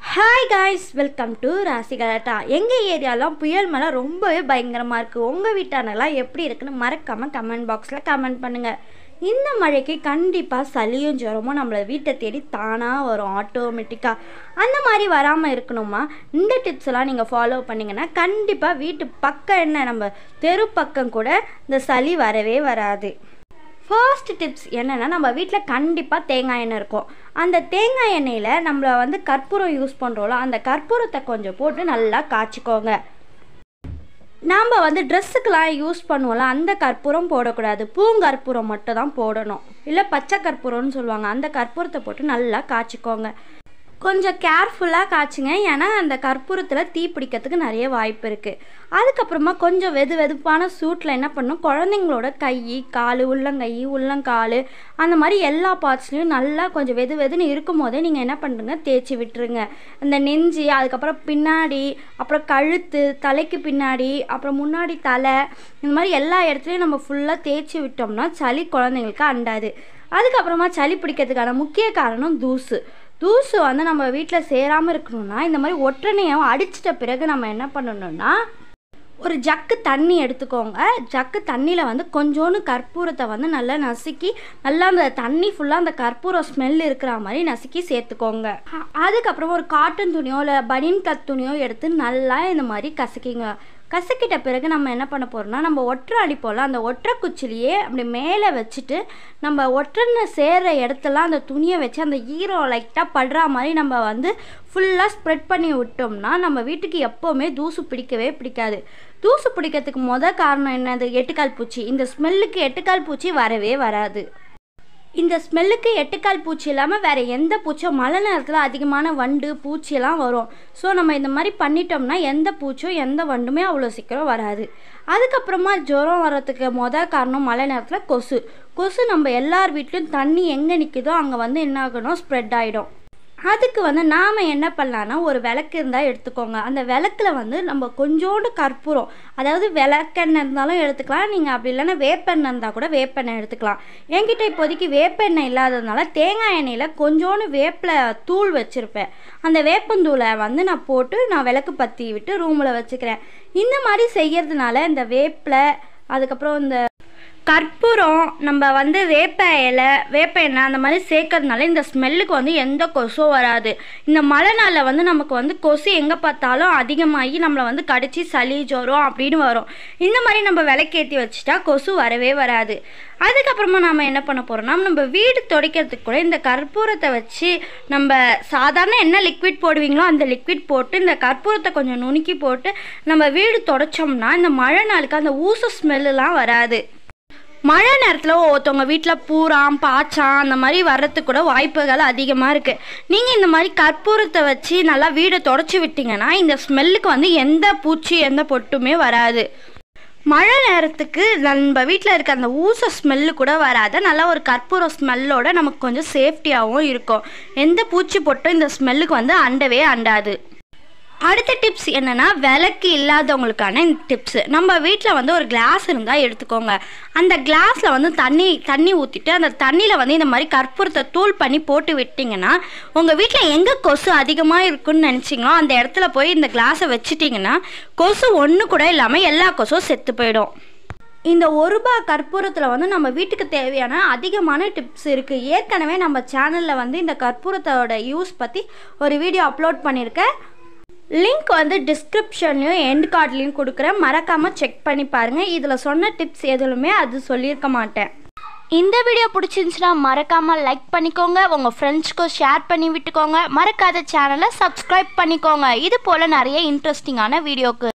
hi guys welcome to ராசி கலாட்டா எங்கள் ஏரியாலாம் புயல் மழை ரொம்பவே பயங்கரமாக இருக்குது உங்கள் வீட்டானெல்லாம் எப்படி இருக்குன்னு மறக்காமல் கமெண்ட் பாக்ஸில் கமெண்ட் பண்ணுங்கள் இந்த மழைக்கு கண்டிப்பாக சளியும் ஜுரமும் நம்மளை வீட்டை தேடி தானாக வரும் ஆட்டோமேட்டிக்காக அந்த மாதிரி வராமல் இருக்கணுமா இந்த டிப்ஸ் எல்லாம் நீங்கள் ஃபாலோ பண்ணிங்கன்னா கண்டிப்பாக வீட்டு பக்கம் என்ன நம்ம தெரு பக்கம் கூட இந்த சளி வரவே வராது ஃபர்ஸ்ட் டிப்ஸ் என்னென்னா நம்ம வீட்டில் கண்டிப்பாக தேங்காய் எண்ணெய் இருக்கும் அந்த தேங்காய் எண்ணெயில் நம்மள வந்து கற்பூரம் யூஸ் பண்ணுறோம்ல அந்த கற்பூரத்தை கொஞ்சம் போட்டு நல்லா காய்ச்சிக்கோங்க நாம் வந்து ட்ரெஸ்ஸுக்கெலாம் யூஸ் பண்ணுவோம்ல அந்த கற்பூரம் போடக்கூடாது பூங்கற்பூரம் மட்டும் தான் போடணும் இல்லை பச்சை கற்பூரம்னு சொல்லுவாங்க அந்த கற்பூரத்தை போட்டு நல்லா காய்ச்சிக்கோங்க கொஞ்சம் கேர்ஃபுல்லாக காய்ச்சுங்க ஏன்னா அந்த கற்பூரத்தில் தீ பிடிக்கிறதுக்கு நிறைய வாய்ப்பு இருக்குது அதுக்கப்புறமா கொஞ்சம் வெது வெதுப்பான சூட்டில் என்ன பண்ணும் குழந்தைங்களோட கை கால் உள்ளங்கை உள்ளங்கால் அந்த மாதிரி எல்லா பார்ட்ஸ்லையும் நல்லா கொஞ்சம் வெது வெதுன்னு இருக்கும் போதே நீங்கள் என்ன பண்ணுறீங்க தேய்ச்சி விட்டுருங்க அந்த நெஞ்சு அதுக்கப்புறம் பின்னாடி அப்புறம் கழுத்து தலைக்கு பின்னாடி அப்புறம் முன்னாடி தலை இந்த மாதிரி எல்லா இடத்துலையும் நம்ம ஃபுல்லாக தேய்ச்சி விட்டோம்னா சளி குழந்தைங்களுக்கு அண்டாது அதுக்கப்புறமா சளி பிடிக்கிறதுக்கான முக்கிய காரணம் தூசு தூசு வந்து நம்ம வீட்டில் சேராமல் இருக்கணும்னா இந்த மாதிரி ஒற்றனையை அடிச்சிட்ட பிறகு நம்ம என்ன பண்ணணும்னா ஒரு ஜக்கு தண்ணி எடுத்துக்கோங்க ஜக்கு தண்ணியில் வந்து கொஞ்சோண்டு கற்பூரத்தை வந்து நல்லா நசுக்கி நல்லா அந்த தண்ணி ஃபுல்லாக அந்த கற்பூரம் ஸ்மெல் இருக்கிற மாதிரி நசுக்கி சேர்த்துக்கோங்க அ- அதுக்கப்புறமா ஒரு காட்டன் துணியோ இல்லை பனியன் கத் துணியோ எடுத்து நல்லா இந்த மாதிரி கசக்கிங்க கசக்கிட்ட பிறகு நம்ம என்ன பண்ண போகிறோம்னா நம்ம ஒற்றை அடிப்போம்ல அந்த ஒற்றை குச்சிலேயே அப்படி மேலே வச்சுட்டு நம்ம ஒற்றனை சேர்ற இடத்தெல்லாம் அந்த துணியை வச்சு அந்த ஈரம் லைட்டாக படுற மாதிரி நம்ம வந்து ஃபுல்லாக ஸ்ப்ரெட் பண்ணி விட்டோம்னா நம்ம வீட்டுக்கு எப்போவுமே தூசு பிடிக்கவே பிடிக்காது தூசு பிடிக்கிறதுக்கு முத காரணம் என்னது எட்டுக்கால் பூச்சி இந்த ஸ்மெல்லுக்கு எட்டுக்கால் பூச்சி வரவே வராது இந்த ஸ்மெல்லுக்கு எட்டுக்கால் பூச்சி இல்லாமல் வேறு எந்த பூச்சும் மழை நேரத்தில் அதிகமான வண்டு பூச்சியெல்லாம் வரும் ஸோ நம்ம இந்த மாதிரி பண்ணிட்டோம்னா எந்த பூச்சும் எந்த வண்டுமே அவ்வளோ சீக்கிரம் வராது அதுக்கப்புறமா ஜுரம் வர்றதுக்கு மொதல் காரணம் மழை நேரத்தில் கொசு கொசு நம்ம எல்லார் வீட்லேயும் தண்ணி எங்கே நிற்குதோ அங்கே வந்து என்ன ஆகணும் ஸ்ப்ரெட் ஆகிடும் அதுக்கு வந்து நாம் என்ன பண்ணலான்னா ஒரு விளக்கு இருந்தால் எடுத்துக்கோங்க அந்த விளக்குல வந்து நம்ம கொஞ்சோண்டு கற்பூரம் அதாவது விளக்கெண்ணெய் இருந்தாலும் எடுத்துக்கலாம் நீங்கள் அப்படி இல்லைன்னா வேப்பெண்ணெய் இருந்தால் கூட வேப்பெண்ணெய் எடுத்துக்கலாம் என்கிட்ட இப்போதைக்கு வேப்பெண்ணெய் இல்லாததுனால தேங்காய் எண்ணெயில் கொஞ்சோண்டு வேப்பில தூள் வச்சுருப்பேன் அந்த வேப்பந்தூளை வந்து நான் போட்டு நான் விளக்கு பற்றி விட்டு ரூமில் வச்சுக்கிறேன் இந்த மாதிரி செய்யறதுனால இந்த வேப்பில அதுக்கப்புறம் இந்த கற்பூரம் நம்ம வந்து வேப்ப இலை வேப்ப எண்ணெய் அந்த மாதிரி சேர்க்கறதுனால இந்த ஸ்மெல்லுக்கு வந்து எந்த கொசும் வராது இந்த மழை நாளில் வந்து நமக்கு வந்து கொசு எங்கே பார்த்தாலும் அதிகமாகி நம்மளை வந்து கடிச்சு சளி ஜுரம் அப்படின்னு வரும் இந்த மாதிரி நம்ம விளக்கேற்றி வச்சுட்டா கொசு வரவே வராது அதுக்கப்புறமா நாம் என்ன பண்ண போகிறோம்னா நம்ம வீடு துடைக்கிறதுக்கு கூட இந்த கற்பூரத்தை வச்சு நம்ம சாதாரண என்ன லிக்விட் போடுவீங்களோ அந்த லிக்விட் போட்டு இந்த கற்பூரத்தை கொஞ்சம் நுணுக்கி போட்டு நம்ம வீடு துடைச்சோம்னா இந்த மழை நாளுக்கு அந்த ஊசு ஸ்மெல்லாம் வராது மழை நேரத்தில் ஒருத்தவங்க வீட்டில் பூராம் பாச்சான் அந்த மாதிரி வர்றதுக்கு கூட வாய்ப்புகள் அதிகமாக இருக்குது நீங்கள் இந்த மாதிரி கற்பூரத்தை வச்சு நல்லா வீடை தொடச்சி விட்டீங்கன்னா இந்த ஸ்மெல்லுக்கு வந்து எந்த பூச்சி எந்த பொட்டுமே வராது மழை நேரத்துக்கு நம்ம வீட்டில் இருக்க அந்த ஊச ஸ்மெல்லு கூட வராத நல்லா ஒரு கற்பூர ஸ்மெல்லோட நமக்கு கொஞ்சம் சேஃப்டியாகவும் இருக்கும் எந்த பூச்சி பொட்டும் இந்த ஸ்மெல்லுக்கு வந்து அண்டவே அண்டாது அடுத்த டிப்ஸ் என்னன்னா விளக்கு இல்லாதவங்களுக்கான இந்த டிப்ஸ் நம்ம வீட்டில் வந்து ஒரு கிளாஸ் இருந்தால் எடுத்துக்கோங்க அந்த கிளாஸில் வந்து தண்ணி தண்ணி ஊற்றிட்டு அந்த தண்ணியில் வந்து இந்த மாதிரி கற்பூரத்தை தூள் பண்ணி போட்டு விட்டிங்கன்னா உங்கள் வீட்டில் எங்கே கொசு அதிகமாக இருக்குன்னு நினச்சிங்களோ அந்த இடத்துல போய் இந்த கிளாஸை வச்சிட்டிங்கன்னா கொசு ஒன்று கூட இல்லாமல் எல்லா கொசும் செத்து போயிடும் இந்த ஒரு ரூபாய் கற்பூரத்தில் வந்து நம்ம வீட்டுக்கு தேவையான அதிகமான டிப்ஸ் இருக்குது ஏற்கனவே நம்ம சேனலில் வந்து இந்த கற்பூரத்தோட யூஸ் பற்றி ஒரு வீடியோ அப்லோட் பண்ணியிருக்கேன் லிங்க் வந்து டிஸ்கிரிப்ஷன்லையும் எண்ட் கார்ட்லேயும் கொடுக்குறேன் மறக்காமல் செக் பண்ணி பாருங்கள் இதில் சொன்ன டிப்ஸ் எதுலுமே அது சொல்லியிருக்க மாட்டேன் இந்த வீடியோ பிடிச்சிருந்துச்சுன்னா மறக்காமல் லைக் பண்ணிக்கோங்க உங்கள் ஃப்ரெண்ட்ஸ்க்கும் ஷேர் பண்ணி விட்டுக்கோங்க மறக்காத சேனலை சப்ஸ்கிரைப் பண்ணிக்கோங்க இது போல் நிறைய இன்ட்ரெஸ்டிங்கான வீடியோக்கு